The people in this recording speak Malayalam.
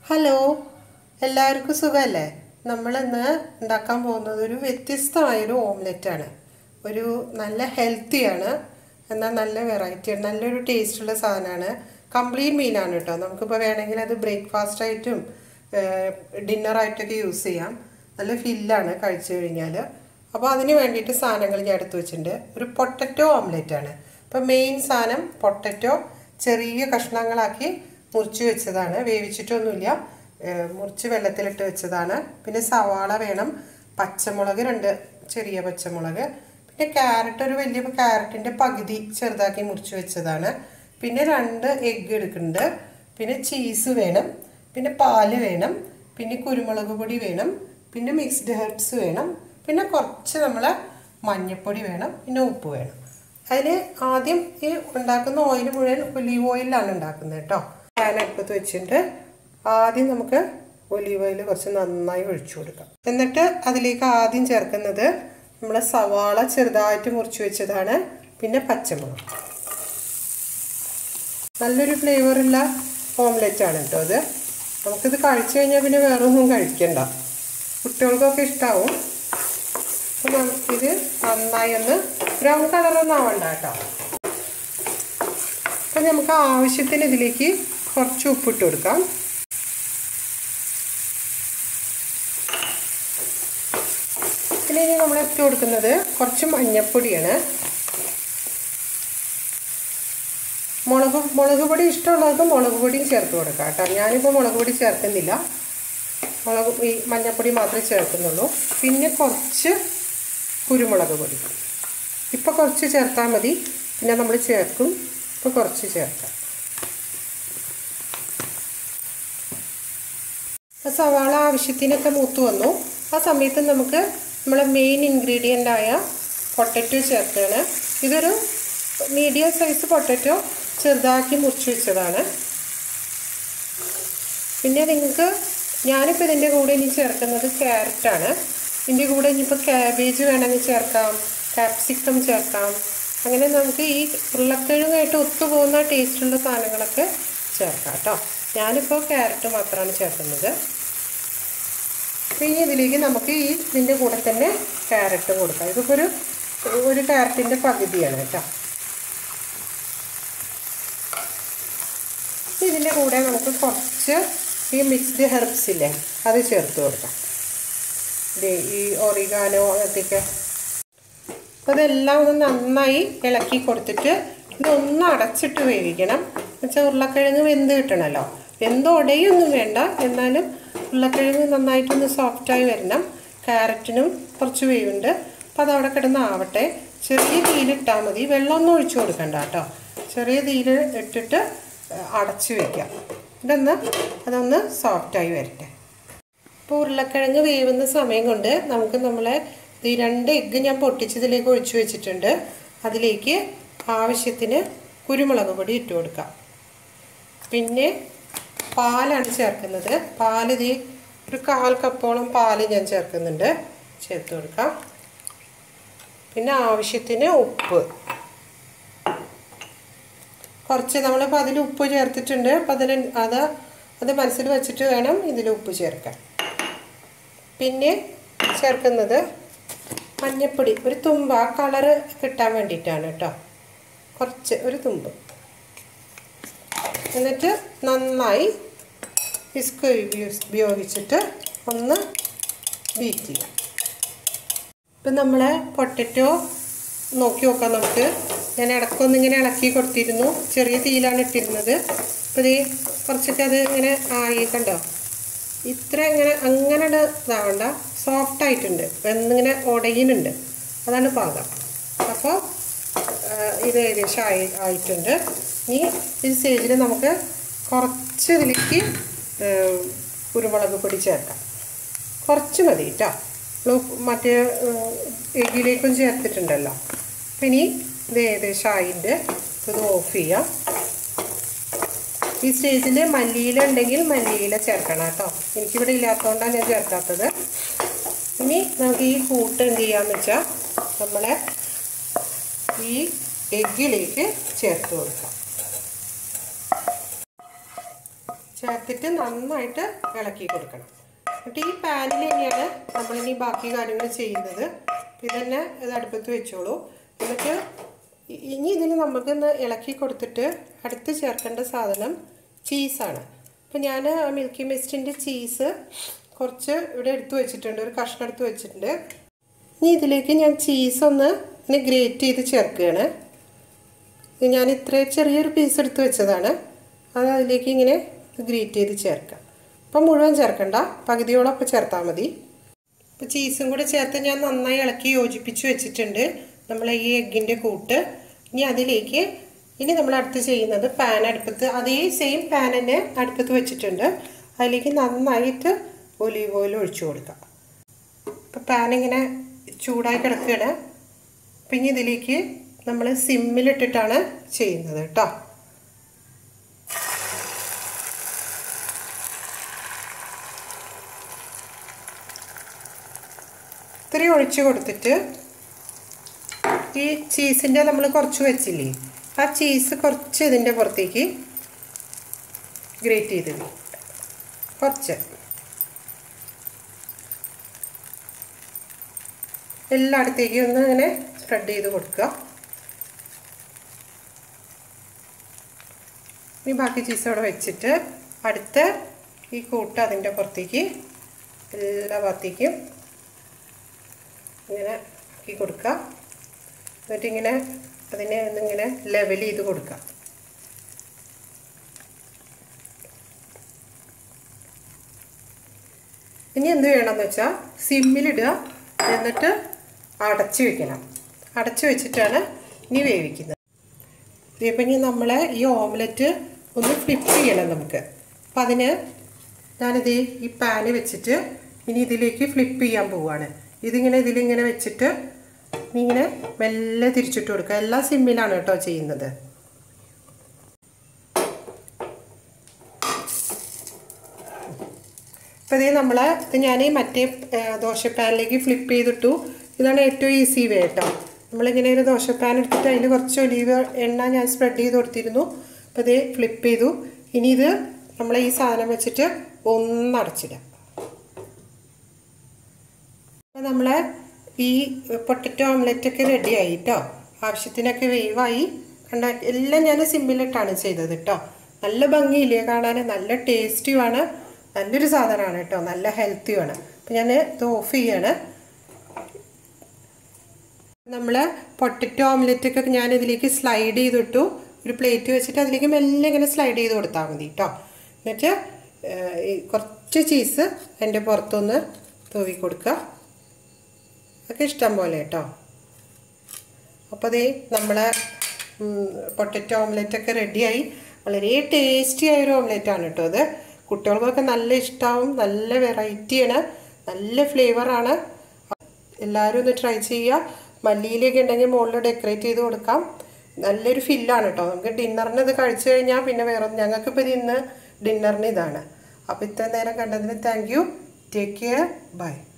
ഹലോ എല്ലാവർക്കും സുഖമല്ലേ നമ്മളിന്ന് ഉണ്ടാക്കാൻ പോകുന്നത് ഒരു വ്യത്യസ്തമായൊരു ഓംലെറ്റാണ് ഒരു നല്ല ഹെൽത്തിയാണ് എന്നാൽ നല്ല വെറൈറ്റിയാണ് നല്ലൊരു ടേസ്റ്റുള്ള സാധനമാണ് കംപ്ലീറ്റ് മീനാണ് കേട്ടോ നമുക്കിപ്പോൾ വേണമെങ്കിൽ അത് ബ്രേക്ക്ഫാസ്റ്റ് ആയിട്ടും ഡിന്നറായിട്ടൊക്കെ യൂസ് ചെയ്യാം നല്ല ഫില്ലാണ് കഴിച്ചു കഴിഞ്ഞാൽ അപ്പോൾ അതിന് വേണ്ടിയിട്ട് സാധനങ്ങൾ ഞാൻ എടുത്തു വെച്ചിട്ടുണ്ട് ഒരു പൊട്ടറ്റോ ഓംലെറ്റ് ആണ് അപ്പോൾ മെയിൻ സാധനം പൊട്ടറ്റോ ചെറിയ കഷ്ണങ്ങളാക്കി മുറിച്ച് വെച്ചതാണ് വേവിച്ചിട്ടൊന്നുമില്ല ഏഹ് മുറിച്ച് വെള്ളത്തിലിട്ട് വെച്ചതാണ് പിന്നെ സവാള വേണം പച്ചമുളക് രണ്ട് ചെറിയ പച്ചമുളക് പിന്നെ ക്യാരറ്റ് ഒരു വലിയ ക്യാരറ്റിൻ്റെ പകുതി ചെറുതാക്കി മുറിച്ച് വെച്ചതാണ് പിന്നെ രണ്ട് എഗ്ഗ് എടുക്കുന്നുണ്ട് പിന്നെ ചീസ് വേണം പിന്നെ പാല് വേണം പിന്നെ കുരുമുളക് പൊടി വേണം പിന്നെ മിക്സ്ഡ് ഹെർബ്സ് വേണം പിന്നെ കുറച്ച് നമ്മൾ മഞ്ഞൾപ്പൊടി വേണം പിന്നെ ഉപ്പ് വേണം അതിന് ആദ്യം ഈ ഉണ്ടാക്കുന്ന ഓയിൽ മുഴുവൻ ഒലീവ് ഓയിലാണ് ഉണ്ടാക്കുന്നത് കേട്ടോ പാൻ അടുപ്പത്ത് വെച്ചിട്ട് ആദ്യം നമുക്ക് ഒലീവ് ഓയിൽ കുറച്ച് നന്നായി ഒഴിച്ചു കൊടുക്കാം എന്നിട്ട് അതിലേക്ക് ആദ്യം ചേർക്കുന്നത് നമ്മൾ സവാള ചെറുതായിട്ട് മുറിച്ച് വെച്ചതാണ് പിന്നെ പച്ചമുളക് നല്ലൊരു ഫ്ലേവറുള്ള ഓംലെറ്റ് ആണ് കേട്ടോ അത് നമുക്കിത് കഴിച്ചു കഴിഞ്ഞാൽ പിന്നെ വേറെ ഒന്നും കഴിക്കണ്ട കുട്ടികൾക്കൊക്കെ ഇഷ്ടാവും അപ്പം നമുക്കിത് നന്നായി ഒന്ന് ബ്രൗൺ കളറൊന്നും ആവണ്ട കേട്ടോ അപ്പം നമുക്ക് ആവശ്യത്തിന് ഇതിലേക്ക് കുറച്ച് ഉപ്പിട്ട് കൊടുക്കാം പിന്നെ ഇനി നമ്മൾ ഇട്ട് കൊടുക്കുന്നത് കുറച്ച് മഞ്ഞൾപ്പൊടിയാണ് മുളക് മുളക് പൊടി ഇഷ്ടമുള്ളവർക്ക് മുളക് പൊടിയും ചേർത്ത് കൊടുക്കാം കേട്ടോ ഞാനിപ്പോൾ മുളക് പൊടി ചേർക്കുന്നില്ല മുളക് ഈ മഞ്ഞൾപ്പൊടി മാത്രമേ ചേർക്കുന്നുള്ളൂ പിന്നെ കുറച്ച് കുരുമുളക് പൊടി ഇപ്പോൾ കുറച്ച് ചേർത്താൽ മതി പിന്നെ നമ്മൾ ചേർക്കും ഇപ്പോൾ കുറച്ച് ചേർക്കാം സവാള ആവശ്യത്തിനൊക്കെ മൂത്ത് വന്നു ആ സമയത്ത് നമുക്ക് നമ്മളെ മെയിൻ ഇൻഗ്രീഡിയൻ്റ് ആയ പൊട്ടറ്റോ ചേർക്കുകയാണ് ഇതൊരു മീഡിയം സൈസ് പൊട്ടറ്റോ ചെറുതാക്കി മുറിച്ച് വെച്ചതാണ് പിന്നെ നിങ്ങൾക്ക് ഞാനിപ്പോൾ ഇതിൻ്റെ കൂടെ ഇനി ചേർക്കുന്നത് ക്യാരറ്റാണ് ഇതിൻ്റെ കൂടെ ഇനിയിപ്പോൾ ക്യാബേജ് വേണമെങ്കിൽ ചേർക്കാം കാപ്സിക്കം ചേർക്കാം അങ്ങനെ നമുക്ക് ഈ ഉരുളക്കിഴങ്ങായിട്ട് ഒത്തുപോകുന്ന ടേസ്റ്റുള്ള സാധനങ്ങളൊക്കെ ചേർക്കാം കേട്ടോ ഞാനിപ്പോൾ ക്യാരറ്റ് മാത്രമാണ് ചേർക്കുന്നത് പിന്നെ ഇതിലേക്ക് നമുക്ക് ഈ ഇതിൻ്റെ കൂടെ തന്നെ ക്യാരറ്റ് കൊടുക്കാം ഇതിപ്പോൾ ഒരു ഒരു ക്യാരറ്റിൻ്റെ പകുതിയാണ് കേട്ടോ ഇതിൻ്റെ കൂടെ നമുക്ക് കുറച്ച് ഈ മിക്സ്ഡ് ഹെർബ്സ് ഇല്ലേ അത് ചേർത്ത് കൊടുക്കാം ഈ ഒറിഗാനോ അങ്ങനത്തെയൊക്കെ അപ്പോൾ ഇതെല്ലാം ഒന്ന് നന്നായി ഇളക്കി കൊടുത്തിട്ട് ഇതൊന്ന് അടച്ചിട്ട് വേവിക്കണം എന്നുവെച്ചാൽ ഉരുളക്കിഴങ്ങ് വെന്ത് കിട്ടണമല്ലോ വെന്ത് ഉടയൊന്നും വേണ്ട എന്നാലും ഉരുളക്കിഴങ്ങ് നന്നായിട്ടൊന്ന് സോഫ്റ്റായി വരണം ക്യാരറ്റിനും കുറച്ച് വേവുണ്ട് അപ്പോൾ അതവിടെ കിടന്ന് ആവട്ടെ ചെറിയ തീയിലിട്ടാൽ മതി വെള്ളമൊന്നും ഒഴിച്ചു കൊടുക്കണ്ട കേട്ടോ ചെറിയ തീയിൽ ഇട്ടിട്ട് അടച്ച് വയ്ക്കാം ഇതൊന്ന് അതൊന്ന് സോഫ്റ്റായി വരട്ടെ ഇപ്പോൾ ഉരുളക്കിഴങ്ങ് വേവുന്ന സമയം കൊണ്ട് നമുക്ക് നമ്മളെ ഈ രണ്ട് എഗ്ഗ് ഞാൻ പൊട്ടിച്ചതിലേക്ക് ഒഴിച്ചു വെച്ചിട്ടുണ്ട് അതിലേക്ക് ആവശ്യത്തിന് കുരുമുളക് പൊടി ഇട്ട് കൊടുക്കാം പിന്നെ പാലാണ് ചേർക്കുന്നത് പാൽ ഇത് ഒരു കാൽ കപ്പോളം പാൽ ഞാൻ ചേർക്കുന്നുണ്ട് ചേർത്ത് കൊടുക്കാം പിന്നെ ആവശ്യത്തിന് ഉപ്പ് കുറച്ച് നമ്മളിപ്പോൾ അതിൽ ഉപ്പ് ചേർത്തിട്ടുണ്ട് അപ്പോൾ അതിൽ അത് അത് മനസ്സിൽ വെച്ചിട്ട് വേണം ഇതിൽ ഉപ്പ് ചേർക്കാൻ പിന്നെ ചേർക്കുന്നത് മഞ്ഞൾപ്പൊടി ഒരു തുമ്പ് ആ കളറ് കിട്ടാൻ വേണ്ടിയിട്ടാണ് കേട്ടോ കുറച്ച് ഒരു തുമ്പ് എന്നിട്ട് നന്നായി വിസ്ക് ഉപയോഗിച്ചിട്ട് ഒന്ന് ബീറ്റ് ചെയ്യാം ഇപ്പം നമ്മളെ പൊട്ടറ്റോ നോക്കി നോക്കാം നമുക്ക് ഞാൻ ഇടയ്ക്കൊന്നിങ്ങനെ ഇളക്കി കൊടുത്തിരുന്നു ചെറിയ തീയിലാണ് ഇട്ടിരുന്നത് അപ്പോൾ ഇത് കുറച്ചൊക്കെ അത് ഇങ്ങനെ ആയി കണ്ടോ ഇത്ര ഇങ്ങനെ അങ്ങനെ ഇതാവണ്ട സോഫ്റ്റ് ആയിട്ടുണ്ട് എന്നിങ്ങനെ ഉടയുന്നുണ്ട് അതാണ് പാകം അപ്പോൾ ഇത് ഏകദേശം ആയി ആയിട്ടുണ്ട് ഇനി ഈ സ്റ്റേജിൽ നമുക്ക് കുറച്ച് ഇതിലേക്ക് കുരുമുളക് പൊടി ചേർക്കാം കുറച്ച് മതി കേട്ടോ മറ്റേ എഗ്ഗിലേക്കും ചേർത്തിട്ടുണ്ടല്ലോ അപ്പം ഇനി ഇത് ഏകദേശം ആയിട്ട് ഇത് ഓഫ് ചെയ്യാം ഈ സ്റ്റേജിൽ മല്ലിയില ഉണ്ടെങ്കിൽ മല്ലിയില ചേർക്കണം കേട്ടോ എനിക്കിവിടെ ഇല്ലാത്തതുകൊണ്ടാണ് ഞാൻ ചേർക്കാത്തത് ഇനി നമുക്ക് ഈ കൂട്ട് എന്ത് ചെയ്യാമെന്ന് വെച്ചാൽ നമ്മളെ ഈ എഗ്ഗിലേക്ക് ചേർത്ത് കൊടുക്കാം ചേർത്തിട്ട് നന്നായിട്ട് ഇളക്കി കൊടുക്കണം എന്നിട്ട് ഈ പാനിൽ തന്നെയാണ് നമ്മളിനി ബാക്കി കാര്യങ്ങൾ ചെയ്യുന്നത് ഇതന്നെ ഇത് അടുപ്പത്ത് വെച്ചോളൂ എന്നിട്ട് ഇ- ഇനി ഇതിന് നമുക്കൊന്ന് ഇളക്കി കൊടുത്തിട്ട് അടുത്ത് ചേർക്കേണ്ട സാധനം ചീസാണ് അപ്പം ഞാൻ മിൽക്കി മിസ്റ്റിൻ്റെ ചീസ് കുറച്ച് ഇവിടെ എടുത്തു വെച്ചിട്ടുണ്ട് ഒരു കഷ്ണം എടുത്ത് വെച്ചിട്ടുണ്ട് ഇനി ഇതിലേക്ക് ഞാൻ ചീസ് ഒന്ന് ഇങ്ങനെ ഗ്രേറ്റ് ചെയ്ത് ചേർക്കുകയാണ് ഇത് ഞാൻ ഇത്ര ചെറിയൊരു പീസ് എടുത്ത് വെച്ചതാണ് അത് അതിലേക്ക് ഇങ്ങനെ ഗ്രേറ്റ് ചെയ്ത് ചേർക്കാം അപ്പം മുഴുവൻ ചേർക്കണ്ട പകുതിയോളൊക്കെ ചേർത്താൽ മതി ഇപ്പോൾ ചീസും കൂടെ ചേർത്ത് ഞാൻ നന്നായി ഇളക്കി യോജിപ്പിച്ച് വെച്ചിട്ടുണ്ട് നമ്മൾ ഈ എഗ്ഗിൻ്റെ കൂട്ട് ഇനി അതിലേക്ക് ഇനി നമ്മൾ അടുത്ത് ചെയ്യുന്നത് പാൻ അടുപ്പത്ത് അതേ സെയിം പാൻ തന്നെ അടുപ്പത്ത് വെച്ചിട്ടുണ്ട് അതിലേക്ക് നന്നായിട്ട് ഒലീവ് ഓയിൽ ഒഴിച്ചു കൊടുക്കാം ഇപ്പോൾ പാൻ ഇങ്ങനെ ചൂടായി കിടക്കുകയാണ് പിന്നെ ഇതിലേക്ക് നമ്മൾ സിമ്മിലിട്ടിട്ടാണ് ചെയ്യുന്നത് കേട്ടോ ഇത്രയും ഒഴിച്ച് കൊടുത്തിട്ട് ഈ ചീസിൻ്റെ നമ്മൾ കുറച്ച് വെച്ചില്ലേ ആ ചീസ് കുറച്ച് ഇതിൻ്റെ പുറത്തേക്ക് ഗ്രേറ്റ് ചെയ്ത് കുറച്ച് എല്ലായിടത്തേക്കും ഒന്ന് ഇങ്ങനെ സ്പ്രെഡ് ചെയ്ത് കൊടുക്കുക ഇനി ബാക്കി ചീസ് അവിടെ വെച്ചിട്ട് അടുത്ത ഈ കൂട്ട് അതിൻ്റെ പുറത്തേക്ക് എല്ലാ ഭാഗത്തേക്കും ഇങ്ങനെ ആക്കി കൊടുക്കുക എന്നിട്ട് ഇങ്ങനെ അതിനെ ഒന്നിങ്ങനെ ലെവൽ ചെയ്ത് കൊടുക്കുക ഇനി എന്ത് വേണമെന്ന് വെച്ചാൽ സിമ്മിലിടുക എന്നിട്ട് അടച്ചു വെക്കണം അടച്ചു വെച്ചിട്ടാണ് ഇനി വേവിക്കുന്നത് ഇതിപ്പോൾ ഇനി നമ്മൾ ഈ ഓംലെറ്റ് ഒന്ന് ഫ്ലിപ്പ് ചെയ്യണം നമുക്ക് അപ്പം അതിന് ഞാനിത് ഈ പാന് വെച്ചിട്ട് ഇനി ഇതിലേക്ക് ഫ്ലിപ്പ് ചെയ്യാൻ പോവുകയാണ് ഇതിങ്ങനെ ഇതിലിങ്ങനെ വെച്ചിട്ട് ഇങ്ങനെ മെല്ലെ തിരിച്ചിട്ട് കൊടുക്കുക എല്ലാം സിമ്മിലാണ് കേട്ടോ ചെയ്യുന്നത് അപ്പോൾ ഇത് നമ്മൾ ഇത് ഞാൻ മറ്റേ ദോശപ്പാനിലേക്ക് ഫ്ലിപ്പ് ചെയ്തിട്ടു ഇതാണ് ഏറ്റവും ഈസി വേ കേട്ടോ നമ്മളിങ്ങനെ ഒരു ദോശപ്പാൻ എടുത്തിട്ട് അതിൽ കുറച്ച് ഒലീവ് എണ്ണ ഞാൻ സ്പ്രെഡ് ചെയ്ത് കൊടുത്തിരുന്നു അപ്പോൾ ഇത് ഫ്ലിപ്പ് ചെയ്തു ഇനി ഇത് നമ്മൾ ഈ സാധനം വെച്ചിട്ട് ഒന്നടച്ചിടാം അപ്പോൾ നമ്മൾ ഈ പൊട്ടറ്റോ ഓംലെറ്റൊക്കെ റെഡിയായി കേട്ടോ ആവശ്യത്തിനൊക്കെ വേവായി കണ്ട എല്ലാം ഞാൻ സിമ്പിളിട്ടാണ് ചെയ്തത് കേട്ടോ നല്ല ഭംഗിയില്ലേ കാണാൻ നല്ല ടേസ്റ്റിയുമാണ് നല്ലൊരു സാധനമാണ് കേട്ടോ നല്ല ഹെൽത്തിയുമാണ് അപ്പം ഞാൻ ഇത് ഓഫ് ചെയ്യാണ് നമ്മൾ പൊട്ടറ്റോ ഓംലെറ്റൊക്കെ ഞാൻ ഇതിലേക്ക് സ്ലൈഡ് ചെയ്തിട്ടു ഒരു പ്ലേറ്റ് വെച്ചിട്ട് അതിലേക്ക് മെല്ലെ ഇങ്ങനെ സ്ലൈഡ് ചെയ്ത് കൊടുത്താൽ മതി കേട്ടോ എന്നിട്ട് ഈ കുറച്ച് ചീസ് എൻ്റെ പുറത്തൊന്ന് തൂവി കൊടുക്കുക ഒക്കെ ഇഷ്ടം പോലെ കേട്ടോ അപ്പോൾ അതേ നമ്മളെ പൊട്ടറ്റോ ഓംലെറ്റൊക്കെ റെഡിയായി വളരെ ടേസ്റ്റി ആയ ഒരു ഓംലെറ്റാണ് കേട്ടോ അത് കുട്ടികൾക്കൊക്കെ നല്ല ഇഷ്ടമാവും നല്ല വെറൈറ്റിയാണ് നല്ല ഫ്ലേവറാണ് എല്ലാവരും ഒന്ന് ട്രൈ ചെയ്യുക മല്ലിയിലൊക്കെ ഉണ്ടെങ്കിൽ മുകളിൽ ഡെക്കറേറ്റ് ചെയ്ത് കൊടുക്കാം നല്ലൊരു ഫില്ലാണ് കേട്ടോ നമുക്ക് ഡിന്നറിന് ഇത് കഴിച്ചു കഴിഞ്ഞാൽ പിന്നെ വേറെ ഞങ്ങൾക്കിപ്പോൾ ഇത് ഇന്ന് ഡിന്നറിന് ഇതാണ് അപ്പോൾ ഇത്രയും നേരം കണ്ടതിന് thank you take care by